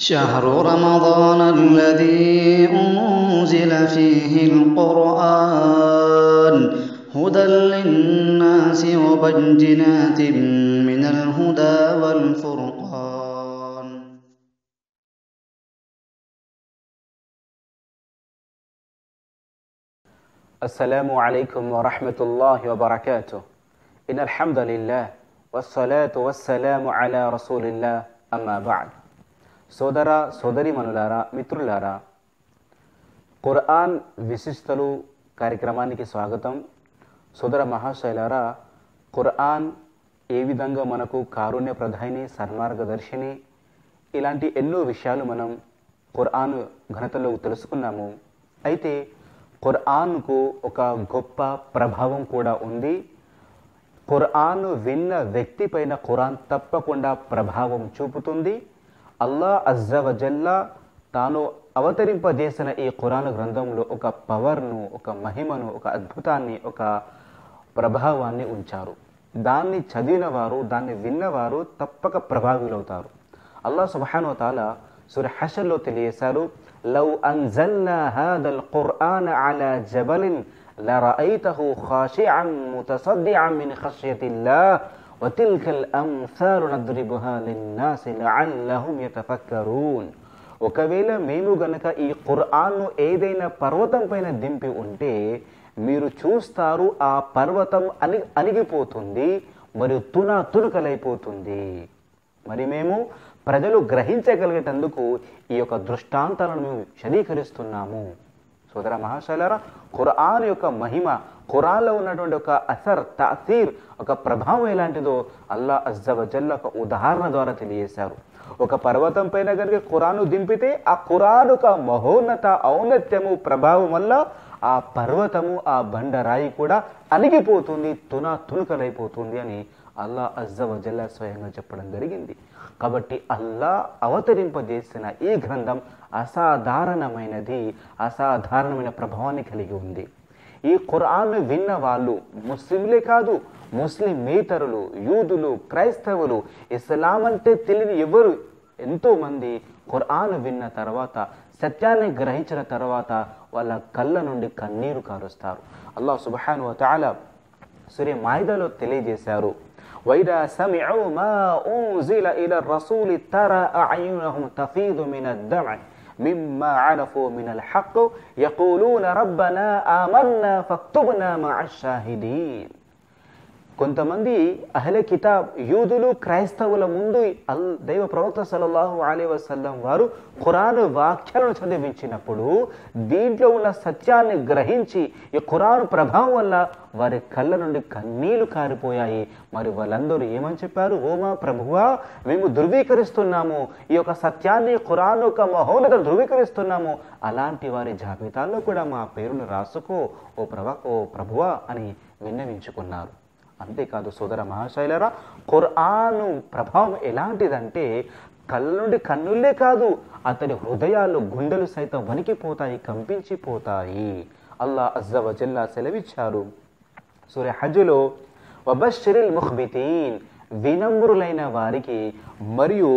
شهر رمضان الذي أنزل فيه القرآن هدى للناس وبينات من الهدى والفرقان السلام عليكم ورحمة الله وبركاته إن الحمد لله والصلاة والسلام على رسول الله أما بعد సోదర సోదరిమణులారా మిత్రులారా ఖుర్ఆన్ విశిష్టలు కార్యక్రమానికి స్వాగతం సోదర మహాశైలారా ఖుర్ఆన్ ఏ విధంగా మనకు కారుణ్య ప్రధాని సన్మార్గదర్శిని ఇలాంటి ఎన్నో విషయాలు మనం ఖుర్ఆన్ ఘనతలో తెలుసుకున్నాము అయితే ఖుర్ఆన్కు ఒక గొప్ప ప్రభావం కూడా ఉంది ఖుర్ఆన్ విన్న వ్యక్తి పైన ఖురాన్ తప్పకుండా ప్రభావం చూపుతుంది అల్లా అజ్జవజల్లా తాను అవతరింపజేసిన ఈ ఖురాన్ గ్రంథంలో ఒక పవర్ను ఒక మహిమను ఒక అద్భుతాన్ని ఒక ప్రభావాన్ని ఉంచారు దాన్ని చదివిన వారు దాన్ని విన్నవారు తప్పక ప్రభావిలవుతారు అల్లా సుబ్హాను తాల సూర్య హషర్లో తెలియజేశారు లవ్ అన్జల్నా హాదల్ ఖుర్ఆన్ అలా జబలిన్ لرأيته خاشعا متصدعا من خشية الله وتلك الأمثال نضربها للناس لعلهم يتفكرون ఒకవేళ మేము గనక ఈ ఖుర్ఆన్ను ఏదైనా పర్వతం పైన దింపి ఉంటే మీరు చూస్తారు ఆ పర్వతం అని అణిగిపోతుంది మరియు తున తునకలైపోతుంది మరి మేము ప్రజలు గ్రహించగలిగేటందుకు ఈ యొక్క దృష్టాంతాలను మేము శరీకరిస్తున్నాము సోదర మహాశైలరా ఖురాన్ యొక్క మహిమ ఖురాన్లో ఉన్నటువంటి ఒక అసర్ తాసీర్ ఒక ప్రభావం ఎలాంటిదో అల్లా అజ్జవజల్ల ఒక ఉదాహరణ ద్వారా తెలియజేశారు ఒక పర్వతం పైన కనుక ఖురాను దింపితే ఆ ఖురాన్ ఒక మహోన్నత ఔన్నత్యము ప్రభావం వల్ల ఆ పర్వతము ఆ బండరాయి కూడా అణిగిపోతుంది తున తునుకలైపోతుంది అని అల్లా అజ్జవజల్ల స్వయంగా చెప్పడం జరిగింది కాబట్టి అల్లా అవతరింపజేసిన ఈ గ్రంథం అసాధారణమైనది అసాధారణమైన ప్రభావాన్ని కలిగి ఉంది ఈ ఖురాన్ను విన్న వాళ్ళు ముస్లింలే కాదు ముస్లిమేతరులు యూదులు క్రైస్తవులు ఇస్లాం అంటే తెలియని ఎవరు ఎంతోమంది ఖురాన్ విన్న తర్వాత సత్యాన్ని గ్రహించిన తర్వాత వాళ్ళ కళ్ళ నుండి కన్నీరు కారుస్తారు అల్లాహ్ సుబ్హాను తాలా సూర్య మాయిదాలో తెలియజేశారు وإذا سمعوا ما أنزل إلى الرسول ترى أعينهم تفيض من الدمع مما عرفوا من الحق يقولون ربنا آمنا فاكتبنا مع الشاهدين కొంతమంది అహ్ల కితాబ్ యూదులు క్రైస్తవుల ముందు అల్ దైవ ప్రవక్త సల్లల్లాహు అలీ వసల్లం వారు ఖురాను వాక్యాలను చదివించినప్పుడు దీంట్లో ఉన్న సత్యాన్ని గ్రహించి ఈ ఖురాను ప్రభావం వల్ల వారి కళ్ళ నుండి కన్నీళ్లు కారిపోయాయి మరి వాళ్ళందరూ ఏమని చెప్పారు ఓమా ప్రభువా మేము ధృవీకరిస్తున్నాము ఈ యొక్క సత్యాన్ని ఖురాన్ యొక్క మహోన్నత ధృవీకరిస్తున్నాము అలాంటి వారి జాబితాల్లో కూడా మా పేరును రాసుకో ఓ ప్రభా ఓ ప్రభువా అని విన్నవించుకున్నారు అంతేకాదు సోదర మహాశైలరా ఖుర్ఆను ప్రభావం ఎలాంటిదంటే కళ్ళ నుండి కన్నులే కాదు అతని హృదయాలు గుండెలు సైతం వణికిపోతాయి కంపించిపోతాయి అల్లా అజ్జవజల్లా సెలవిచ్చారు సూర్య హజ్జులో వబషిరిల్ ముఖ్బితీన్ వినమ్రులైన వారికి మరియు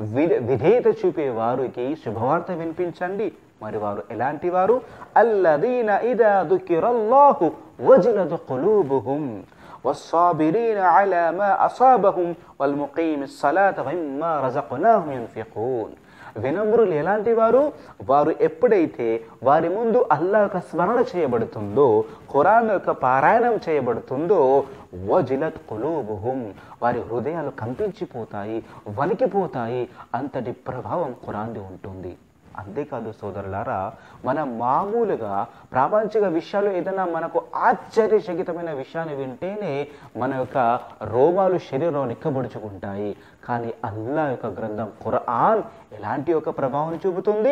విధేయత చూపే వారికి శుభవార్త వినిపించండి మరి వారు ఎలాంటి వారు అల్లదీన ఇదా దుకిరల్లాహు వజిలదు కులూబుహుం والصابرين على ما أصابهم والمقيم الصلاة ومما رزقناهم ينفقون వినమ్రులు ఎలాంటి వారు వారు ఎప్పుడైతే వారి ముందు అల్లా యొక్క స్మరణ చేయబడుతుందో ఖురాన్ యొక్క పారాయణం చేయబడుతుందో వజిలత్ కులూబుహుం వారి హృదయాలు కంపించిపోతాయి వణికిపోతాయి అంతటి ప్రభావం ఖురాన్ది ఉంటుంది అంతేకాదు సోదరులారా మనం మామూలుగా ప్రాపంచిక విషయాలు ఏదైనా మనకు ఆశ్చర్యచకితమైన విషయాన్ని వింటేనే మన యొక్క రోగాలు శరీరంలో నిక్కబడుచుకుంటాయి కానీ అల్లా యొక్క గ్రంథం ఖురాన్ ఎలాంటి యొక్క ప్రభావం చూపుతుంది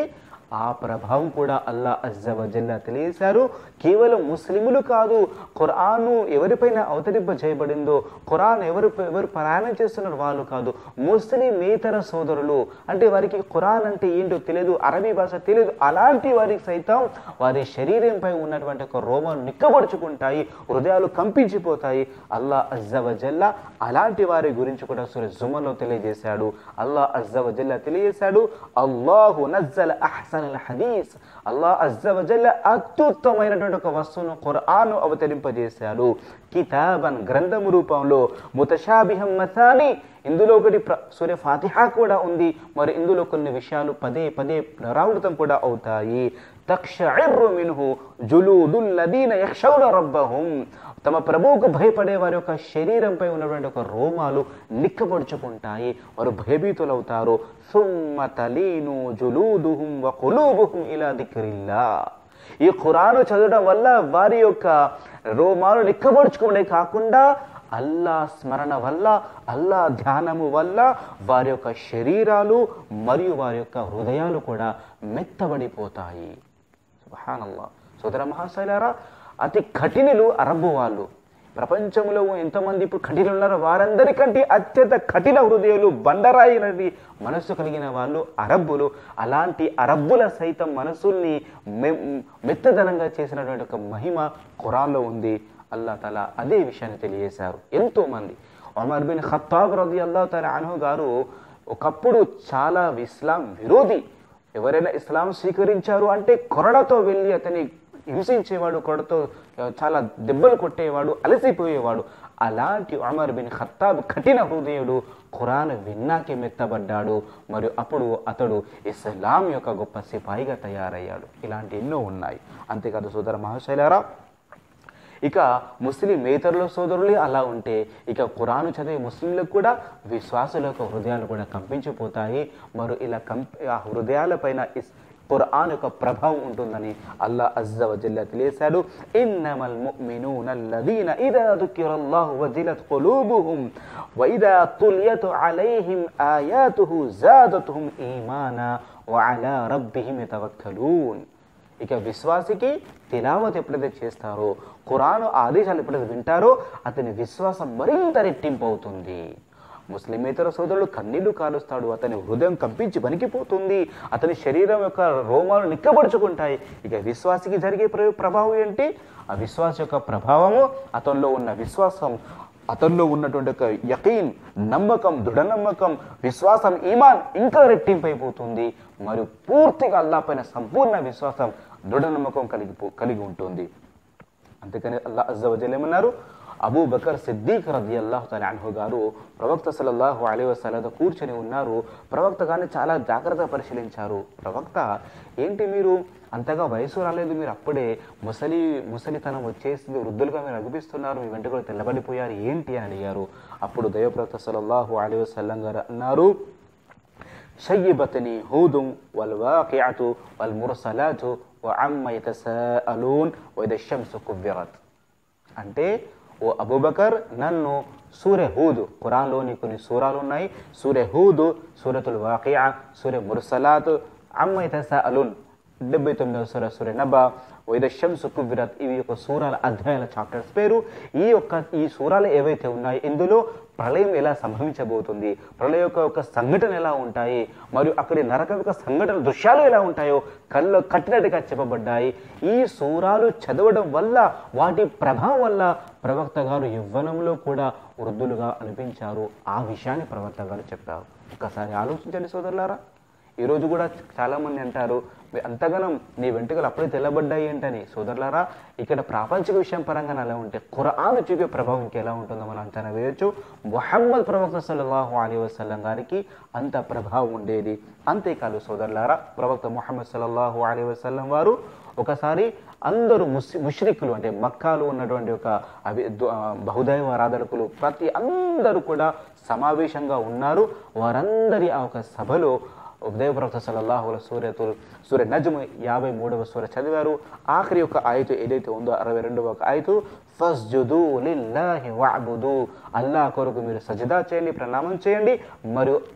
ఆ ప్రభావం కూడా అల్లా అజ్జవజల్లా తెలియజేశారు కేవలం ముస్లిములు కాదు ఖురాను ఎవరిపైన అవతరింపజేయబడిందో ఖురాన్ ఎవరు ఎవరు పారాయణం చేస్తున్నారు వాళ్ళు కాదు ముస్లిమేతర సోదరులు అంటే వారికి ఖురాన్ అంటే ఏంటో తెలియదు అరబీ భాష తెలియదు అలాంటి వారికి సైతం వారి శరీరంపై ఉన్నటువంటి ఒక రోమాలు నిక్కబడుచుకుంటాయి హృదయాలు కంపించిపోతాయి అల్లా అజ్జవజల్లా అలాంటి వారి గురించి కూడా సూర్య జుమలో తెలియజేశాడు అల్లా అజ్జవజల్లా తెలియజేశాడు అల్లాహు నజ్జల అహ్సన్ హదీస్ అల్లా అజ్జవజల్ల అత్యుత్తమైనటువంటి ఒక వస్తువును ఖురాను అవతరింపజేశాడు కితాబన్ గ్రంథము రూపంలో ముతషాబిహం మసాని ఇందులో ఒకటి ప్ర సూర్య ఫాతిహా కూడా ఉంది మరి ఇందులో కొన్ని విషయాలు పదే పదే పునరావృతం కూడా అవుతాయి తక్షిర్రు మిన్హు జులూదుల్ లదీన యక్షౌన రబ్బహుం తమ ప్రభువుకు భయపడే వారి యొక్క శరీరంపై ఉన్నటువంటి ఒక రోమాలు నిక్కపడుచుకుంటాయి వారు భయభీతులవుతారు సుమ్మ తలీను జులూదుహుం వ కులూబుహుం ఇలా దిక్రిల్లా ఈ ఖురాను చదవడం వల్ల వారి యొక్క రోమాలు నిక్కబడుచుకోవడే కాకుండా అల్లా స్మరణ వల్ల అల్లా ధ్యానము వల్ల వారి యొక్క శరీరాలు మరియు వారి యొక్క హృదయాలు కూడా మెత్తబడిపోతాయి సుబహానల్లా సోదర మహాశైలారా అతి కఠినులు అరబ్బు వాళ్ళు ప్రపంచంలో ఎంతమంది ఇప్పుడు కఠినులు ఉన్నారో వారందరికంటే అత్యంత కఠిన హృదయాలు బండరాయి నది మనస్సు కలిగిన వాళ్ళు అరబ్బులు అలాంటి అరబ్బుల సైతం మనసుల్ని మె మెత్తదనంగా చేసినటువంటి ఒక మహిమ ఖురాన్లో ఉంది అల్లా తలా అదే విషయాన్ని తెలియజేశారు ఎంతో మంది ఒమర్ బిన్ ఖత్తాబ్ రది అల్లా తల అను గారు ఒకప్పుడు చాలా ఇస్లాం విరోధి ఎవరైనా ఇస్లాం స్వీకరించారు అంటే కొరడతో వెళ్ళి అతని హింసించేవాడు కొరడతో చాలా దెబ్బలు కొట్టేవాడు అలసిపోయేవాడు అలాంటి ఉమర్ బిన్ ఖత్తాబ్ కఠిన హృదయుడు ఖురాన్ విన్నాకే మెత్తబడ్డాడు మరియు అప్పుడు అతడు ఇస్లాం యొక్క గొప్ప సిపాయిగా తయారయ్యాడు ఇలాంటి ఎన్నో ఉన్నాయి అంతేకాదు సోదర మహాశైలారా ఇక ముస్లిమేతరుల సోదరులే అలా ఉంటే ఇక ఖురాను చదివే ముస్లింలకు కూడా విశ్వాసుల యొక్క హృదయాలు కూడా కంపించిపోతాయి మరి ఇలా కంపి ఆ హృదయాలపైన ఇస్ ఖురాన్ యొక్క ప్రభావం ఉంటుందని అల్లా అజ్జ వజల్లా తెలియసాడు ఇన్నమల్ ముഅ్మినూన అల్లదీన ఇదా దుకిరల్లాహు వజిలత్ ఖులూబుహుం వఇదా తులియత్ అలైహిం ఆయాతుహు జాదతుహుం ఈమానా వఅలా రబ్బిహిం యతవక్కలూన్ ఇక విశ్వాసికి తిలావత్ ఎప్పుడైతే చేస్తారో ఖురాను ఆదేశాలు ఎప్పుడైతే వింటారో అతని విశ్వాసం మరింత రెట్టింపు అవుతుంది ముస్లిమేతర సోదరుడు కన్నీళ్లు కాలుస్తాడు అతని హృదయం కంపించి వణికిపోతుంది అతని శరీరం యొక్క రోమాలు నిక్కబడుచుకుంటాయి ఇక విశ్వాసికి జరిగే ప్ర- ప్రభావం ఏంటి ఆ విశ్వాస యొక్క ప్రభావము అతనిలో ఉన్న విశ్వాసం అతనిలో ఉన్నటువంటి ఒక యకీన్ నమ్మకం దృఢ నమ్మకం విశ్వాసం ఈమాన్ ఇంకా రెట్టింపైపోతుంది మరియు పూర్తిగా అల్లా పైన సంపూర్ణ విశ్వాసం దృఢ నమ్మకం కలిగి కలిగి ఉంటుంది అందుకని అల్లా అజ్జవజల్ ఏమన్నారు అబూ బకర్ సిద్దీక్ రది అల్లాహు తల అన్హు గారు ప్రవక్త సల్లల్లాహు అలీ వసలతో కూర్చొని ఉన్నారు ప్రవక్త గారిని చాలా జాగ్రత్తగా పరిశీలించారు ప్రవక్త ఏంటి మీరు అంతగా వయసు రాలేదు మీరు అప్పుడే ముసలి ముసలితనం వచ్చేసింది వృద్ధులుగా మీరు అగుపిస్తున్నారు మీ వెంట కూడా తెల్లబడిపోయారు ఏంటి అని అడిగారు అప్పుడు దైవప్రవక్త సల్లల్లాహు అలీ వసల్లం గారు అన్నారు شيبتني هود والواقعة والمرسلات وعما يتساءلون وإذا الشمس كبرت అంటే ఓ అబూబకర్ నన్ను సూర్య హూదు ఖురాన్లోని కొన్ని సూరాలు ఉన్నాయి సూర్య హూదు సూరతుల్ వాకియా సూర్య ముర్సలాత్ అమ్మ అలున్ డెబ్బై తొమ్మిదవ సూర సూర్య నబా వైద షంసు కువిరత్ ఇవి యొక్క సూరాల అధ్యాయాల చాప్టర్స్ పేరు ఈ యొక్క ఈ సూరాలు ఏవైతే ఉన్నాయో ఇందులో ప్రళయం ఎలా సంభవించబోతుంది ప్రళయం యొక్క ఒక సంఘటన ఎలా ఉంటాయి మరియు అక్కడి నరకం యొక్క సంఘటన దృశ్యాలు ఎలా ఉంటాయో కళ్ళు కట్టినట్టుగా చెప్పబడ్డాయి ఈ సూరాలు చదవడం వల్ల వాటి ప్రభావం వల్ల ప్రవక్త గారు యవ్వనంలో కూడా వృద్ధులుగా అనిపించారు ఆ విషయాన్ని ప్రవక్త గారు చెప్పారు ఒకసారి ఆలోచించండి సోదరులారా ఈరోజు కూడా చాలామంది అంటారు "మీ అంతగానం నీ వెంట్రుకలు అప్పుడే తెల్లబడ్డాయి ఏంటని సోదరులారా ఇక్కడ ప్రాపంచిక విషయం పరంగా అలా ఉంటే ఖురాన్ చూపే ప్రభావం ఇంకెలా ఉంటుందో మనం అంచనా వేయొచ్చు మొహమ్మద్ ప్రవక్త సల్లల్లాహు అలీ వసల్లం గారికి అంత ప్రభావం ఉండేది అంతేకాదు సోదరులారా ప్రవక్త మొహమ్మద్ సల్లల్లాహు అలీ వసల్లం వారు ఒకసారి అందరూ ముస్ ముష్రికులు అంటే మక్కాలో ఉన్నటువంటి ఒక అవి దు- ఆ, బహుదైవ ఆరాధకులు ప్రతి అందరూ కూడా సమావేశంగా ఉన్నారు వారందరి ఆ ఒక సభలో ఉదయ ప్రవక్త సల్లల్లాహు అలైహి సూర్యతుల్ సూర్య నజ్మ్ యాభై మూడవ సూర్య చదివారు ఆఖరి యొక్క ఆయతు ఏదైతే ఉందో అరవై రెండవ ఒక ఆయతు ఫస్జుదు లిల్లాహి వఅబుదు అల్లాహ్ కొరకు మీరు సజదా చేయండి ప్రణామం చేయండి మరియు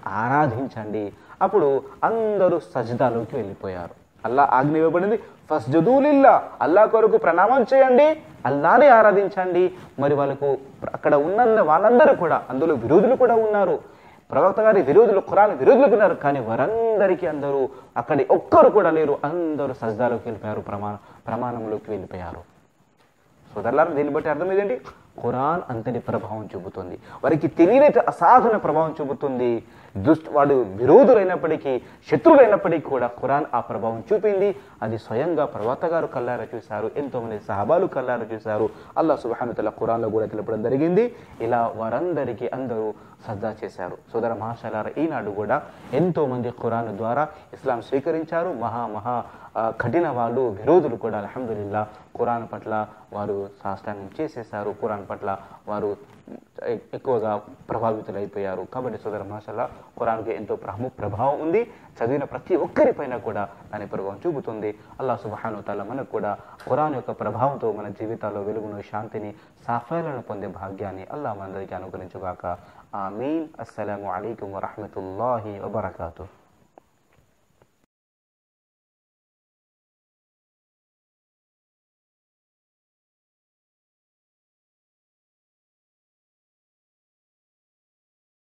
ఆరాధించండి అప్పుడు అందరూ సజ్దాలోకి వెళ్ళిపోయారు అల్లా ఆజ్ఞ ఇవ్వబడింది ఫస్ట్ జదూలిల్లా అల్లా కొరకు ప్రణామం చేయండి అల్లానే ఆరాధించండి మరి వాళ్ళకు అక్కడ ఉన్న వాళ్ళందరూ కూడా అందులో విరోధులు కూడా ఉన్నారు ప్రవక్త గారి విరోధులు ఖురాన్ విరోధులు ఉన్నారు కానీ వారందరికీ అందరూ అక్కడి ఒక్కరు కూడా లేరు అందరూ సజ్దాలోకి వెళ్ళిపోయారు ప్రమాణ ప్రమాణంలోకి వెళ్ళిపోయారు సోదరులారా దీన్ని బట్టి అర్థం ఏంటండి ఖురాన్ అంతటి ప్రభావం చూపుతుంది వారికి తెలియని అసాధారణ ప్రభావం చూపుతుంది దుష్ట వాడు విరోధులైనప్పటికీ శత్రువులైనప్పటికీ కూడా ఖురాన్ ఆ ప్రభావం చూపింది అది స్వయంగా ప్రవక్త గారు కల్లారా చూశారు ఎంతోమంది సహబాలు కల్లారా చూశారు అల్లా సుబానుతల ఖురాన్లో కూడా తెలపడం జరిగింది ఇలా వారందరికీ అందరూ సజ్జా చేశారు సోదర మహాశలారా ఈనాడు కూడా ఎంతోమంది ఖురాన్ ద్వారా ఇస్లాం స్వీకరించారు మహా మహా ఆ, కఠిన వాళ్ళు విరోధులు కూడా అల్హమ్దుల్లా ఖురాన్ పట్ల వారు సాష్టాంగం చేసేసారు ఖురాన్ పట్ల వారు ఎ- ఎక్కువగా ప్రభావితులైపోయారు కాబట్టి సోదర మాషల్లా ఖురాన్కి ఎంతో ప్రము ప్రభావం ఉంది చదివిన ప్రతి ఒక్కరిపైన కూడా దాని ప్రభావం చూపుతుంది అల్లా సుబహాను తాలా మనకు కూడా ఖురాన్ యొక్క ప్రభావంతో మన జీవితాల్లో వెలుగును శాంతిని సాఫల్యాలను పొందే భాగ్యాన్ని అల్లా మనందరికీ అనుగ్రహించుగాక ఆమీన్ అస్సలాము అలైకుం వరహమతుల్లాహి వబర్కాతు